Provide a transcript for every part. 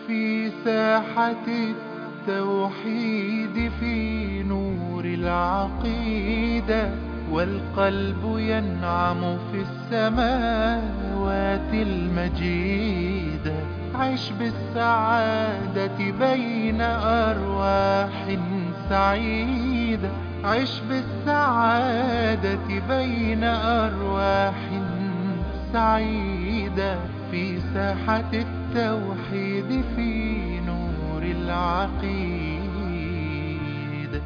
في ساحة التوحيد في نور العقيدة والقلب ينعم في السماوات المجيدة عش بالسعادة بين أرواح سعيدة عش بالسعادة بين أرواح سعيدة في ساحة التوحيد في نور العقيدة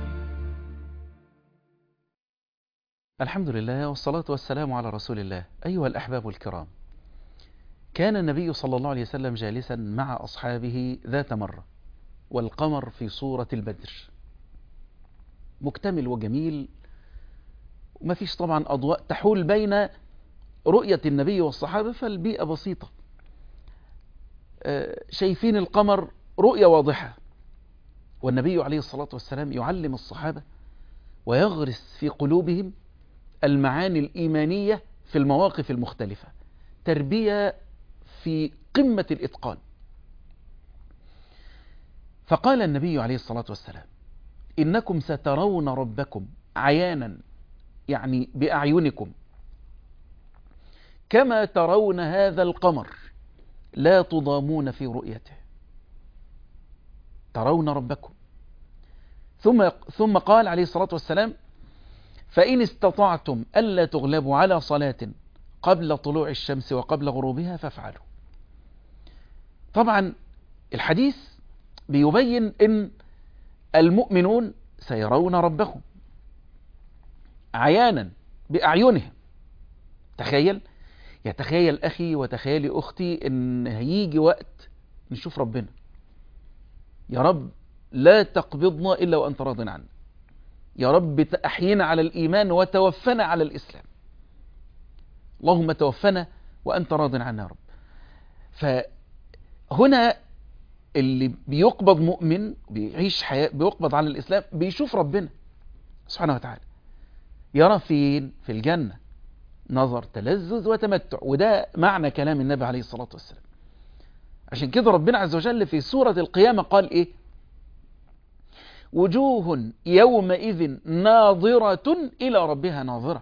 الحمد لله والصلاة والسلام على رسول الله أيها الأحباب الكرام كان النبي صلى الله عليه وسلم جالسا مع أصحابه ذات مرة والقمر في صورة البدر مكتمل وجميل وما فيش طبعا أضواء تحول بين رؤية النبي والصحابة فالبيئة بسيطة شايفين القمر رؤية واضحة والنبي عليه الصلاة والسلام يعلم الصحابة ويغرس في قلوبهم المعاني الإيمانية في المواقف المختلفة تربية في قمة الإتقان فقال النبي عليه الصلاة والسلام إنكم سترون ربكم عيانا يعني بأعينكم كما ترون هذا القمر لا تضامون في رؤيته ترون ربكم ثم ثم قال عليه الصلاة والسلام فإن استطعتم ألا تغلبوا على صلاة قبل طلوع الشمس وقبل غروبها فافعلوا طبعا الحديث بيبين ان المؤمنون سيرون ربهم عيانا بأعينهم تخيل يتخيل أخي وتخيلي أختي ان هيجي وقت نشوف ربنا يا رب لا تقبضنا إلا وأنت راض عنا يا رب أحينا على الإيمان وتوفنا على الإسلام اللهم توفنا وأنت راض عنا يا رب فهنا اللي بيقبض مؤمن بيعيش حياة بيقبض على الإسلام بيشوف ربنا سبحانه وتعالى يرى فين في الجنة نظر تلذذ وتمتع وده معنى كلام النبي عليه الصلاة والسلام عشان كده ربنا عز وجل في سورة القيامة قال إيه وجوه يومئذ ناظرة إلى ربها ناظرة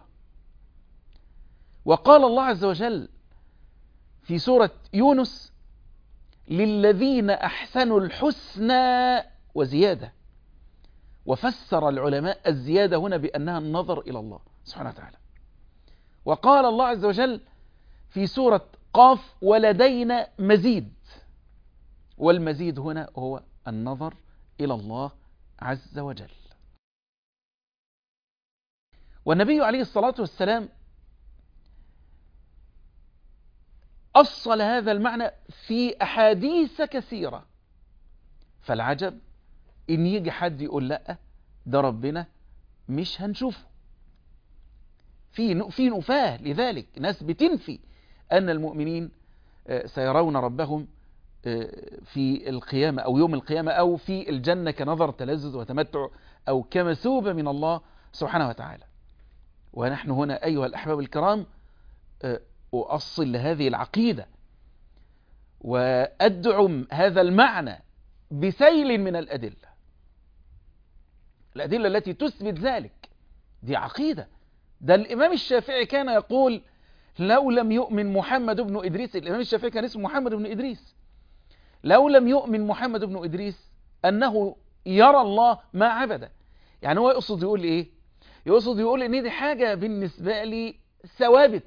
وقال الله عز وجل في سورة يونس للذين أحسنوا الحسنى وزيادة وفسر العلماء الزيادة هنا بأنها النظر إلى الله سبحانه وتعالى وقال الله عز وجل في سورة قاف ولدينا مزيد والمزيد هنا هو النظر إلى الله عز وجل والنبي عليه الصلاة والسلام أصل هذا المعنى في أحاديث كثيرة فالعجب إن يجي حد يقول لا ده ربنا مش هنشوفه في في نفاه لذلك ناس بتنفي أن المؤمنين سيرون ربهم في القيامة أو يوم القيامة أو في الجنة كنظر تلذذ وتمتع أو كمثوبة من الله سبحانه وتعالى ونحن هنا أيها الأحباب الكرام أؤصل لهذه العقيدة وأدعم هذا المعنى بسيل من الأدلة الأدلة التي تثبت ذلك دي عقيدة ده الإمام الشافعي كان يقول لو لم يؤمن محمد بن إدريس الإمام الشافعي كان اسمه محمد بن إدريس لو لم يؤمن محمد بن إدريس أنه يرى الله ما عبده يعني هو يقصد يقول إيه يقصد يقول إن دي حاجة بالنسبة لي ثوابت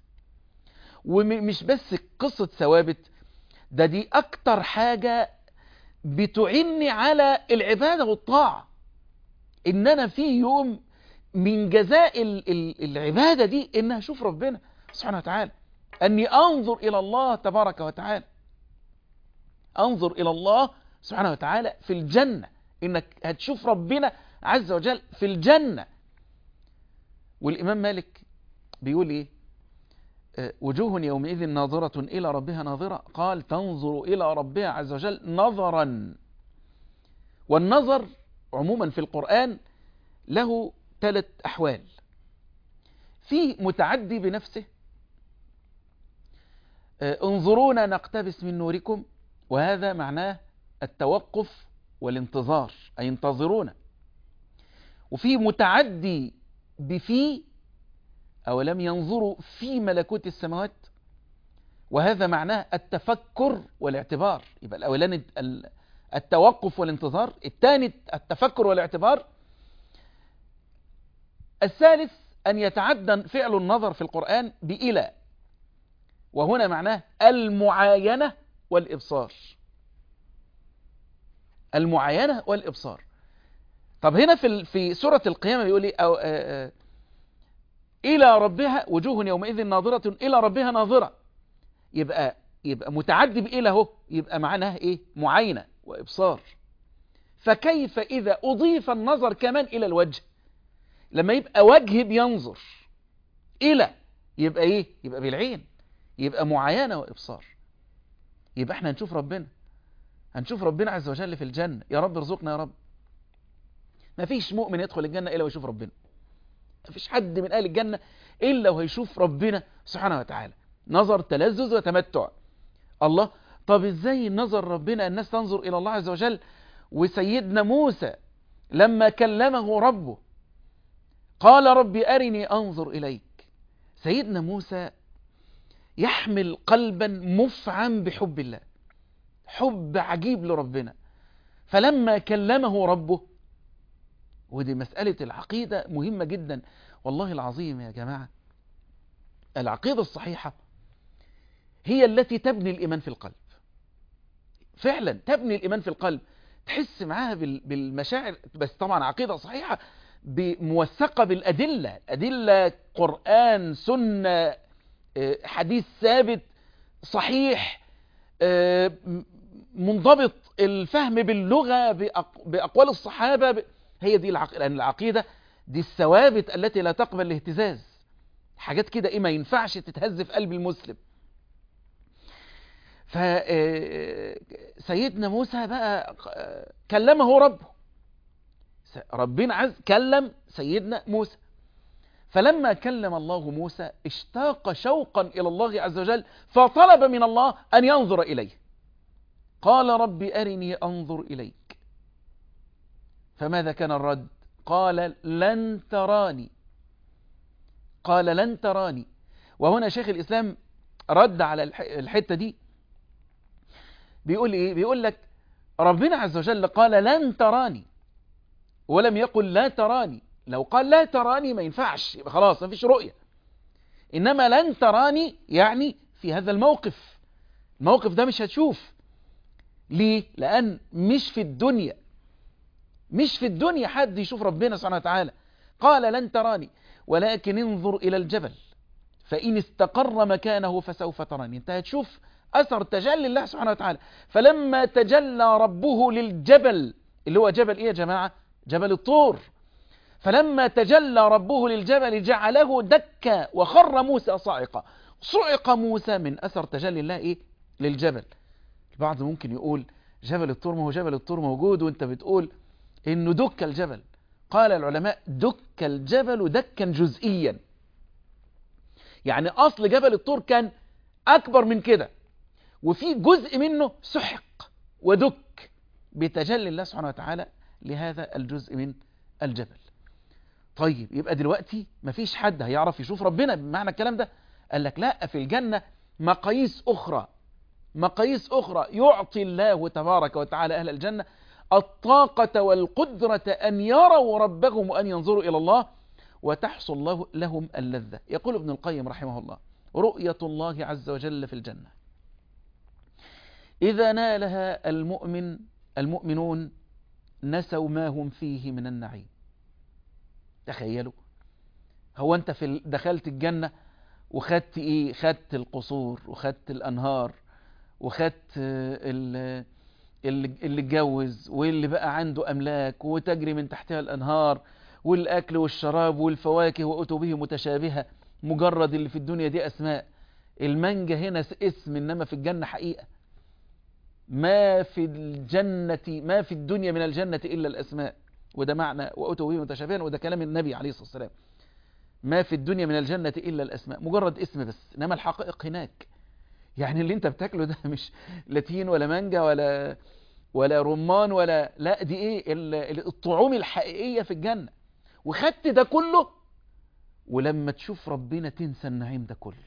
ومش بس قصة ثوابت ده دي أكتر حاجة بتعني على العبادة والطاعة إن أنا في يوم من جزاء العبادة دي إن أشوف ربنا سبحانه وتعالى أني أنظر إلى الله تبارك وتعالى أنظر إلى الله سبحانه وتعالى في الجنة إنك هتشوف ربنا عز وجل في الجنة والإمام مالك بيقول إيه وجوه يومئذ ناظرة إلى ربها ناظرة قال تنظر إلى ربها عز وجل نظرا والنظر عموما في القرآن له ثلاث أحوال في متعدي بنفسه انظرونا نقتبس من نوركم وهذا معناه التوقف والانتظار أي ينتظرون وفي متعدي بفي أولم ينظروا في ملكوت السماوات وهذا معناه التفكر والاعتبار يبقى الأولاني ال- التوقف والانتظار الثاني التفكر والاعتبار الثالث أن يتعدى فعل النظر في القرآن بإلى وهنا معناه المعاينة والإبصار المعاينة والإبصار طب هنا في ال- في سورة القيامة بيقول ايه أو آه، آه، إلى ربها وجوه يومئذ ناظرة إلى ربها ناظرة يبقى يبقى متعدي بإلى اهو يبقى معناه إيه معاينة وإبصار فكيف إذا أضيف النظر كمان إلى الوجه لما يبقى وجه بينظر إلى يبقى إيه يبقى بالعين يبقى معاينة وإبصار يبقى احنا هنشوف ربنا هنشوف ربنا عز وجل في الجنة يا رب ارزقنا يا رب ما فيش مؤمن يدخل الجنة إلا ويشوف ربنا ما فيش حد من أهل الجنة إلا وهيشوف ربنا سبحانه وتعالى نظر تلذذ وتمتع الله طب ازاي نظر ربنا الناس تنظر إلى الله عز وجل وسيدنا موسى لما كلمه ربه قال رب أرني أنظر إليك سيدنا موسى يحمل قلبا مفعا بحب الله حب عجيب لربنا فلما كلمه ربه ودي مسألة العقيدة مهمة جدا والله العظيم يا جماعة العقيدة الصحيحة هي التي تبني الإيمان في القلب فعلا تبني الإيمان في القلب تحس معاها بال- بالمشاعر بس طبعا عقيدة صحيحة موثقة بالأدلة أدلة قرآن سنة آه، حديث ثابت صحيح آه، م- منضبط الفهم باللغة بأق- بأقوال الصحابة ب- هي دي العقيدة لأن العقيدة دي الثوابت التي لا تقبل الاهتزاز حاجات كده ايه ما ينفعش تتهز في قلب المسلم فسيدنا موسى بقى آه، كلمه ربه س- ربنا عز كلم سيدنا موسى فلما كلم الله موسى اشتاق شوقا إلى الله عز وجل فطلب من الله أن ينظر إليه قال رب أرني أنظر إليك فماذا كان الرد قال لن تراني قال لن تراني وهنا شيخ الإسلام رد على الح- الحتة دي بيقول إيه بيقول لك ربنا عز وجل قال لن تراني ولم يقل لا تراني لو قال لا تراني ما ينفعش يبقى خلاص ما فيش رؤية إنما لن تراني يعني في هذا الموقف الموقف ده مش هتشوف ليه لأن مش في الدنيا مش في الدنيا حد يشوف ربنا سبحانه وتعالى قال لن تراني ولكن انظر إلى الجبل فإن استقر مكانه فسوف تراني انت هتشوف أثر تجلي الله سبحانه وتعالى فلما تجلى ربه للجبل اللي هو جبل إيه يا جماعة جبل الطور فلما تجلى ربه للجبل جعله دكا وخر موسى صاعقا صعق موسى من أثر تجلي الله إيه للجبل البعض ممكن يقول جبل الطور ما هو جبل الطور موجود وانت بتقول انه دك الجبل قال العلماء دك الجبل دكا جزئيا يعني اصل جبل الطور كان اكبر من كده وفي جزء منه سحق ودك بتجلي الله سبحانه وتعالى لهذا الجزء من الجبل طيب يبقى دلوقتي مفيش حد هيعرف يشوف ربنا بمعنى الكلام ده قال لك لا في الجنة مقاييس أخرى مقاييس أخرى يعطي الله تبارك وتعالى أهل الجنة الطاقة والقدرة أن يروا ربهم وأن ينظروا إلى الله وتحصل له لهم اللذة يقول ابن القيم رحمه الله رؤية الله عز وجل في الجنة إذا نالها المؤمن المؤمنون نسوا ما هم فيه من النعيم تخيلوا هو أنت في ال- دخلت الجنة وخدت إيه خدت القصور وخدت الأنهار وخدت آه، ال- اللي اللي اتجوز واللي بقى عنده أملاك وتجري من تحتها الأنهار والأكل والشراب والفواكه وأتوا به متشابهة مجرد اللي في الدنيا دي أسماء المانجا هنا س- اسم إنما في الجنة حقيقة ما في الجنة ما في الدنيا من الجنة إلا الأسماء وده معنى وأتوا به متشابها وده كلام النبي عليه الصلاة والسلام ما في الدنيا من الجنة إلا الأسماء مجرد اسم بس إنما الحقائق هناك يعني اللي انت بتاكله ده مش لا تين ولا مانجا ولا ولا رمان ولا لا دي ايه ال- ال- الطعوم الحقيقية في الجنة وخدت ده كله ولما تشوف ربنا تنسى النعيم ده كله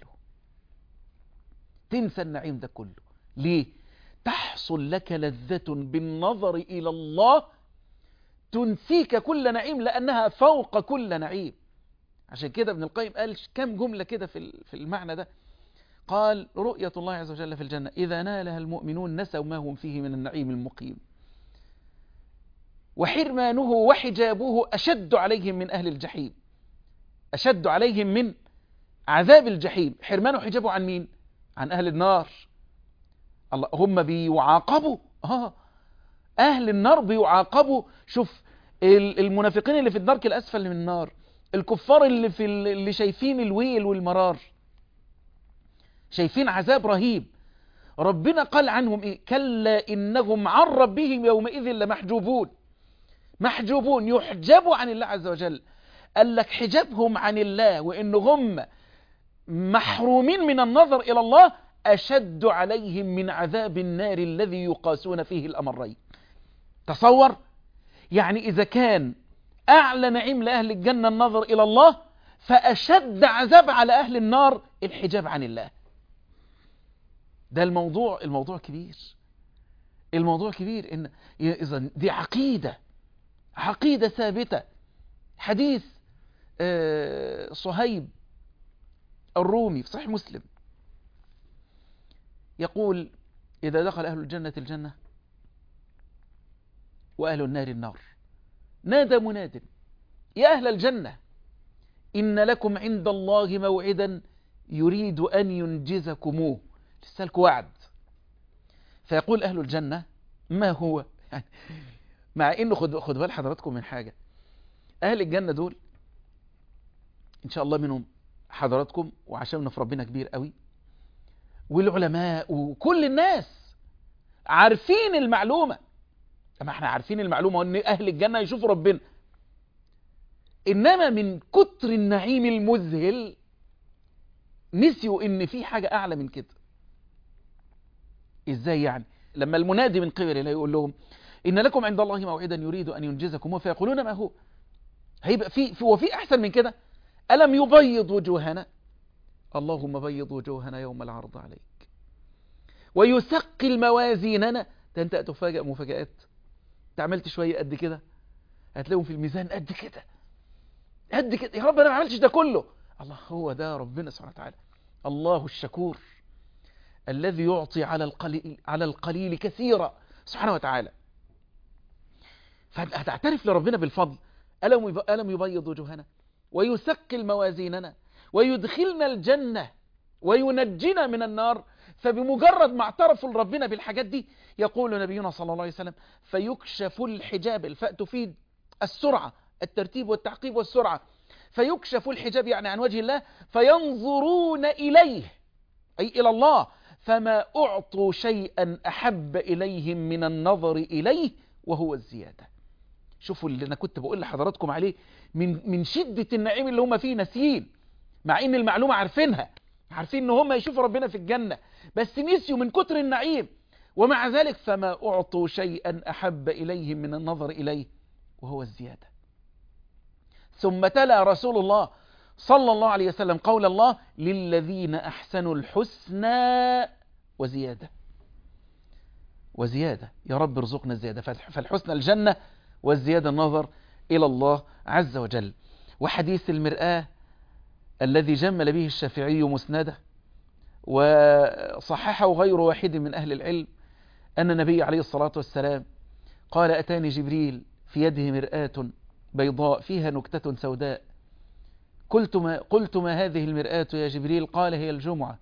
تنسى النعيم ده كله ليه تحصل لك لذة بالنظر إلى الله تنسيك كل نعيم لأنها فوق كل نعيم عشان كده ابن القيم قال كم جملة كده في ال- في المعنى ده قال رؤية الله عز وجل في الجنة إذا نالها المؤمنون نسوا ما هم فيه من النعيم المقيم وحرمانه وحجابه أشد عليهم من أهل الجحيم أشد عليهم من عذاب الجحيم حرمانه وحجابه عن مين عن أهل النار الله هم بيعاقبوا آه أهل النار بيعاقبوا شوف ال- المنافقين اللي في الدرك الأسفل من النار الكفار اللي في ال- اللي شايفين الويل والمرار شايفين عذاب رهيب ربنا قال عنهم إيه كلا إنهم عن ربهم يومئذ لمحجوبون محجوبون يحجبوا عن الله عز وجل قال لك حجابهم عن الله وإن هم محرومين من النظر إلى الله أشد عليهم من عذاب النار الذي يقاسون فيه الأمرين تصور يعني إذا كان أعلى نعيم لأهل الجنة النظر إلى الله فأشد عذاب على أهل النار الحجاب عن الله ده الموضوع الموضوع كبير الموضوع كبير إن إذا دي عقيدة عقيدة ثابتة حديث آه، صهيب الرومي في صحيح مسلم يقول إذا دخل أهل الجنة الجنة وأهل النار النار نادى مناد يا أهل الجنة إن لكم عند الله موعدا يريد أن ينجزكموه لسالك وعد فيقول أهل الجنة ما هو يعني مع إنه خد, خد بال حضراتكم من حاجة أهل الجنة دول إن شاء الله منهم حضراتكم وعشان في ربنا كبير قوي والعلماء وكل الناس عارفين المعلومة اما احنا عارفين المعلومة ان اهل الجنة يشوفوا ربنا انما من كتر النعيم المذهل نسيوا ان في حاجة اعلى من كده ازاي يعني لما المنادي من قبل الله يقول لهم ان لكم عند الله موعدا يريد ان ينجزكم فيقولون ما هو هيبقى في في وفي احسن من كده الم يبيض وجوهنا اللهم بيض وجوهنا يوم العرض عليك ويثقل موازيننا ده انت تفاجئ مفاجآت انت عملت شوية قد كده هتلاقيهم في الميزان قد كده قد كده يا رب انا ما عملتش ده كله الله هو ده ربنا سبحانه وتعالى الله الشكور الذي يعطي على القليل على القليل كثيرا سبحانه وتعالى فهتعترف لربنا بالفضل ألم يب- ألم يبيض وجوهنا ويثقل موازيننا ويدخلنا الجنة وينجينا من النار فبمجرد ما اعترفوا لربنا بالحاجات دي يقول نبينا صلى الله عليه وسلم فيكشف الحجاب الفاء تفيد السرعة الترتيب والتعقيب والسرعة فيكشف الحجاب يعني عن وجه الله فينظرون إليه أي إلى الله فما أعطوا شيئا أحب إليهم من النظر إليه وهو الزيادة شوفوا اللي أنا كنت بقول لحضراتكم عليه من, من شدة النعيم اللي هم فيه ناسيين مع ان المعلومة عارفينها عارفين ان هم يشوفوا ربنا في الجنة بس نسيوا من كتر النعيم ومع ذلك فما أعطوا شيئا أحب إليهم من النظر إليه وهو الزيادة ثم تلا رسول الله صلى الله عليه وسلم قول الله للذين أحسنوا الحسنى وزيادة وزيادة يا رب ارزقنا الزيادة فالحسنى الجنة والزيادة النظر إلى الله عز وجل وحديث المرآة الذي جمل به الشافعي مسنده وصححه غير واحد من أهل العلم أن النبي عليه الصلاة والسلام قال أتاني جبريل في يده مرآة بيضاء فيها نكتة سوداء قلت ما, قلت ما هذه المرآة يا جبريل قال هي الجمعة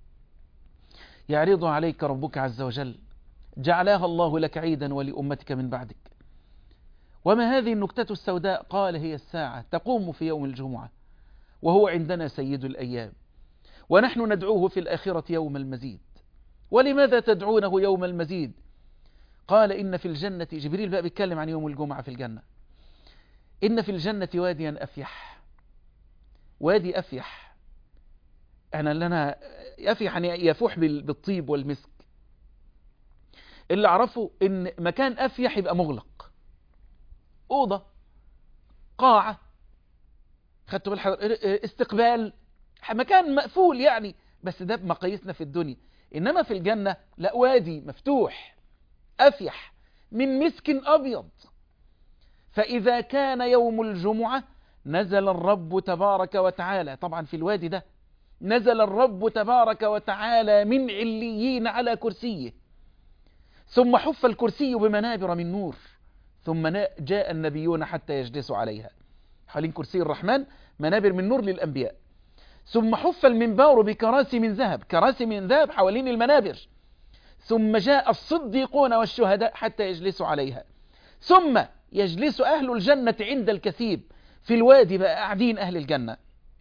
يعرض عليك ربك عز وجل جعلها الله لك عيدا ولأمتك من بعدك وما هذه النكتة السوداء قال هي الساعة تقوم في يوم الجمعة وهو عندنا سيد الأيام ونحن ندعوه في الآخرة يوم المزيد ولماذا تدعونه يوم المزيد قال إن في الجنة جبريل بقى بيتكلم عن يوم الجمعة في الجنة إن في الجنة واديا أفيح وادي أفيح أنا اللي أنا أفيح يعني يفوح بال- بالطيب والمسك اللي أعرفه إن مكان أفيح يبقى مغلق أوضة قاعة خدتوا بالحضر استقبال مكان مقفول يعني بس ده بمقاييسنا في الدنيا إنما في الجنة لا وادي مفتوح أفيح من مسك أبيض فإذا كان يوم الجمعة نزل الرب تبارك وتعالى طبعا في الوادي ده نزل الرب تبارك وتعالى من عليين على كرسيه ثم حف الكرسي بمنابر من نور ثم نا- جاء النبيون حتى يجلسوا عليها حوالين كرسي الرحمن منابر من نور للأنبياء ثم حف المنبار بكراسي من ذهب كراسي من ذهب حوالين المنابر ثم جاء الصديقون والشهداء حتى يجلسوا عليها ثم يجلس أهل الجنة عند الكثيب في الوادي بقى قاعدين أهل الجنة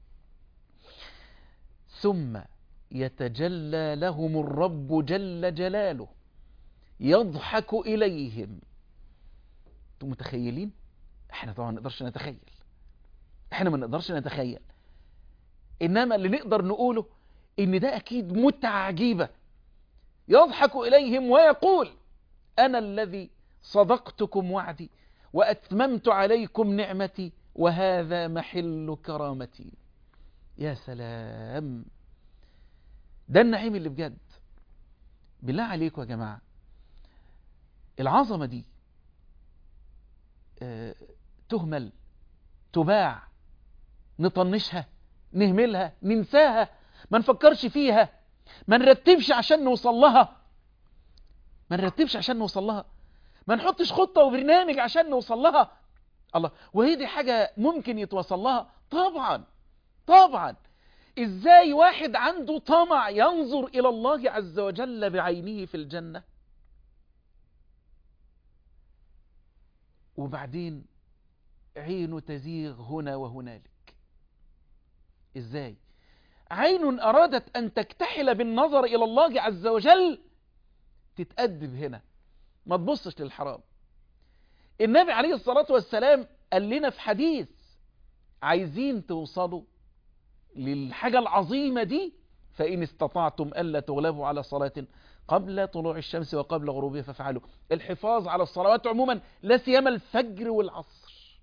ثم يتجلى لهم الرب جل جلاله يضحك إليهم انتم متخيلين احنا طبعا ما نقدرش نتخيل احنا ما نقدرش نتخيل انما اللي نقدر نقوله ان ده اكيد متعة عجيبة يضحك اليهم ويقول انا الذي صدقتكم وعدي واتممت عليكم نعمتي وهذا محل كرامتي يا سلام ده النعيم اللي بجد بالله عليكم يا جماعة العظمة دي آه، تهمل تباع نطنشها نهملها ننساها ما نفكرش فيها ما نرتبش عشان نوصل لها ما نرتبش عشان نوصل لها ما نحطش خطة وبرنامج عشان نوصل لها الله وهي دي حاجة ممكن يتوصل لها طبعا طبعا ازاي واحد عنده طمع ينظر الى الله عز وجل بعينه في الجنة وبعدين عينه تزيغ هنا وهنالك ازاي عين ارادت ان تكتحل بالنظر الى الله عز وجل تتأدب هنا ما تبصش للحرام النبي عليه الصلاة والسلام قال لنا في حديث عايزين توصلوا للحاجة العظيمة دي فإن استطعتم ألا تغلبوا على صلاة قبل طلوع الشمس وقبل غروبها فافعلوا الحفاظ على الصلوات عموما لا سيما الفجر والعصر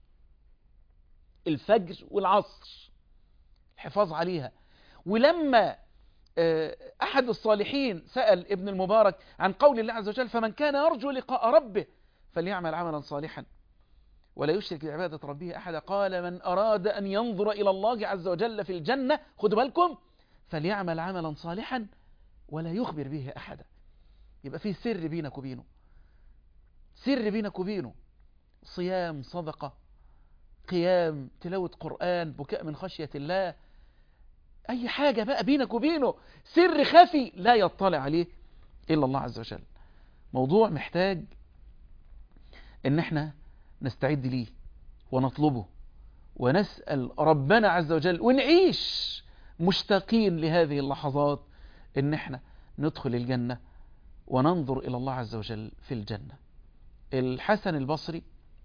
الفجر والعصر الحفاظ عليها ولما آه، أحد الصالحين سأل ابن المبارك عن قول الله عز وجل فمن كان يرجو لقاء ربه فليعمل عملا صالحا ولا يشرك بعبادة ربه أحدا قال من أراد أن ينظر إلى الله عز وجل في الجنة خدوا بالكم فليعمل عملا صالحا ولا يخبر به أحدا يبقى في سر بينك وبينه سر بينك وبينه صيام صدقة قيام تلاوة قرآن بكاء من خشية الله أي حاجة بقى بينك وبينه سر خفي لا يطلع عليه إلا الله عز وجل موضوع محتاج إن احنا نستعد ليه ونطلبه ونسأل ربنا عز وجل ونعيش مشتاقين لهذه اللحظات إن احنا ندخل الجنة وننظر إلى الله عز وجل في الجنة الحسن البصري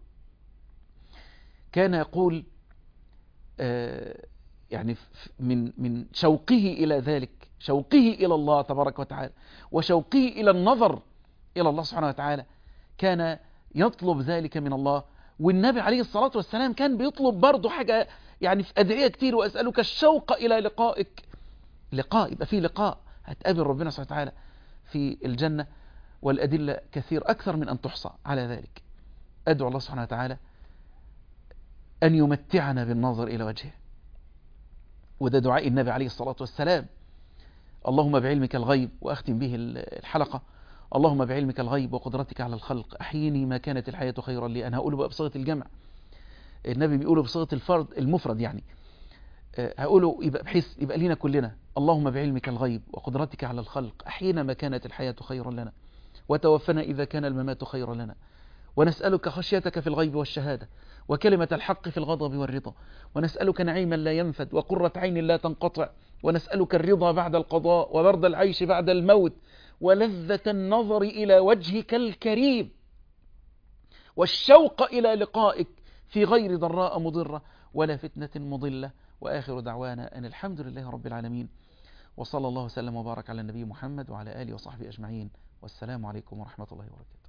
كان يقول آه، يعني ف- من من شوقه إلى ذلك شوقه إلى الله تبارك وتعالى وشوقه إلى النظر إلى الله سبحانه وتعالى كان يطلب ذلك من الله والنبي عليه الصلاة والسلام كان بيطلب برضه حاجة يعني في أدعية كتير وأسألك الشوق إلى لقائك لقاء يبقى في لقاء هتقابل ربنا سبحانه وتعالى في الجنة والأدلة كثير أكثر من أن تحصى على ذلك أدعو الله سبحانه وتعالى أن يمتعنا بالنظر إلى وجهه وده دعاء النبي عليه الصلاة والسلام اللهم بعلمك الغيب وأختم به الحلقة اللهم بعلمك الغيب وقدرتك على الخلق أحيني ما كانت الحياة خيرا لي أنا هقوله بقى بصيغة الجمع النبي بيقوله بصيغة الفرد المفرد يعني آه، هقوله يبقى بحيث يبقى لينا كلنا اللهم بعلمك الغيب وقدرتك على الخلق أحينا ما كانت الحياة خيرا لنا وتوفنا إذا كان الممات خيرا لنا ونسألك خشيتك في الغيب والشهادة وكلمة الحق في الغضب والرضا ونسألك نعيما لا ينفد وقرة عين لا تنقطع ونسألك الرضا بعد القضاء وبرد العيش بعد الموت ولذة النظر إلى وجهك الكريم والشوق إلى لقائك في غير ضراء مضرة ولا فتنة مضلة وآخر دعوانا أن الحمد لله رب العالمين وصلى الله وسلم وبارك على النبي محمد وعلى آله وصحبه أجمعين والسلام عليكم ورحمة الله وبركاته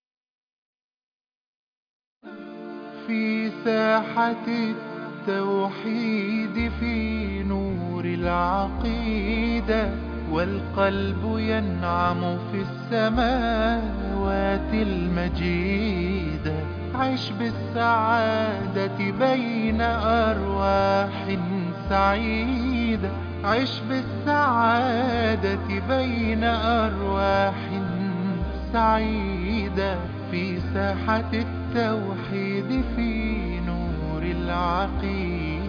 في ساحة التوحيد في نور العقيدة والقلب ينعم في السماوات المجيدة عش بالسعادة بين أرواح سعيدة عش بالسعادة بين أرواح سعيدة في ساحة التوحيد في نور العقيدة